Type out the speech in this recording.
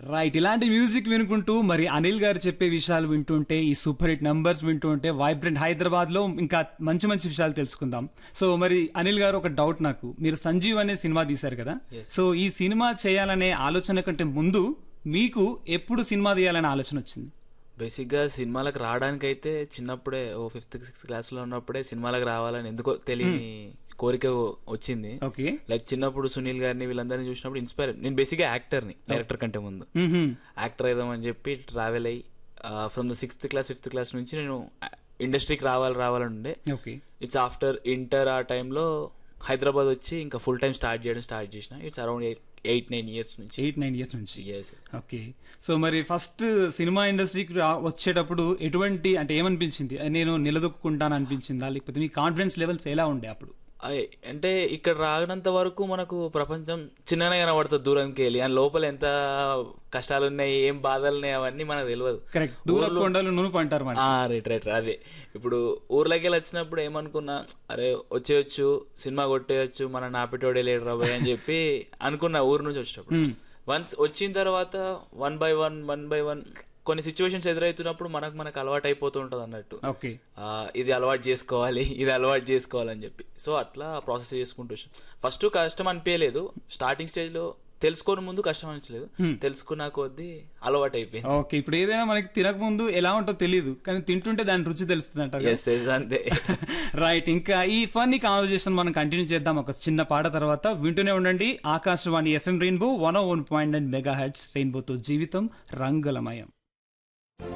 right ఇలాంటి music వినుకుంటూ మరి అనిల్ గారు చెప్పే విషయాలు వింటుంటే ఈ సూపర్ హిట్ నంబర్స్ వింటుంటే వైబ్రెంట్ హైదరాబాద్ లో ఇంకా మంచి మంచి విషయాలు తెలుసుకుందాం సో మరి అనిల్ గారు ఒక డౌట్ నాకు మీరు సంజీవ్ అనే సినిమా తీశారు కదా సో ఈ సినిమా చేయాలనే ఆలోచన కంటే ముందు మీకు ఎప్పుడు సినిమా తీయాలనే ఆలోచన వచ్చింది బేసిక్గా సినిమాలకు రావడానికైతే చిన్నప్పుడే ఓ ఫిఫ్త్ సిక్స్త్ క్లాస్లో ఉన్నప్పుడే సినిమాలకు రావాలని ఎందుకో తెలియని కోరిక వచ్చింది ఓకే లైక్ చిన్నప్పుడు సునీల్ గారిని వీళ్ళందరినీ చూసినప్పుడు ఇన్స్పైర్ నేను బేసిక్గా యాక్టర్ని డైరెక్టర్ కంటే ముందు యాక్టర్ అయిదామని చెప్పి ట్రావెల్ అయ్యి from the sixth class fifth class నుంచి నేను ఇండస్ట్రీకి రావాలి రావాలని ఉండే ఓకే ఇట్స్ ఆఫ్టర్ ఇంటర్ ఆ టైంలో హైదరాబాద్ వచ్చి ఇంకా ఫుల్ టైం స్టార్ట్ చేయడం స్టార్ట్ చేసిన it's around eight eight nine years నుంచి ఎయిట్ నైన్ ఇయర్స్ నుంచి ఎస్ ఓకే సో మరి ఫస్ట్ సినిమా ఇండస్ట్రీకి రా- వచ్చేటప్పుడు ఎటువంటి అంటే ఏమనిపించింది నేను నిలదొక్కుంటాను అనిపించిందా లేకపోతే మీ కాన్ఫిడెన్స్ లెవెల్స్ ఎలా ఉండే అప్పుడు అయ్- అంటే ఇక్కడ రానంత వరకు మనకు ప్రపంచం చిన్నగానే కనబడుతుంది దూరంకి వెళ్ళి అని లోపల ఎంత కష్టాలు ఉన్నాయి ఏం బాధలు ఉన్నాయి అవన్నీ మనకు తెలియదు కరెక్ట్ దూర కొండలు నునుపు అంటారు మన ఆ, రైట్ రైట్ అదే ఇప్పుడు ఊర్లోకి వెళ్ళి వచ్చినప్పుడు ఏమనుకున్నా అరే వచ్చేయచ్చు సినిమా కొట్టేయచ్చు మన నాపిటోడే లేడు రాబోయ్ అని చెప్పి అనుకున్నా ఊరు నుంచి వచ్చేటప్పుడు వన్స్ వచ్చిన తర్వాత one by one one by one కొన్ని సిచ్యువేషన్స్ ఎదురవుతున్నప్పుడు మనకు మనకు అలవాటు అయిపోతూ ఉంటుంది అన్నట్టు ఓకే ఆ, ఇది అలవాటు చేసుకోవాలి ఇది అలవాటు చేసుకోవాలని చెప్పి సో అట్లా ప్రాసెస్ చేసుకుంటూ వచ్చాం ఫస్ట్ కష్టం అనిపించలేదు స్టార్టింగ్ స్టేజ్ లో తెలుసుకోని ముందు కష్టం అనిపించలేదు తెలుసుకున్న కొద్దీ అలవాటు అయిపోయింది ఓకే ఇప్పుడు ఏదైనా మనకి తినకముందు ఎలా ఉంటుందో తెలియదు కానీ తింటుంటే దాని రుచి తెలుస్తుంది అంటారు ఎస్ ఎస్ అంతే రైట్ ఇంకా ఈ ఫన్నీ కాన్వర్జేషన్ మనం కంటిన్యూ చేద్దాం ఒక చిన్న పాట తర్వాత వింటూనే ఉండండి ఆకాశవాణి FM rainbow one one point nine megahertz రెయిన్బోతో జీవితం రంగులమయం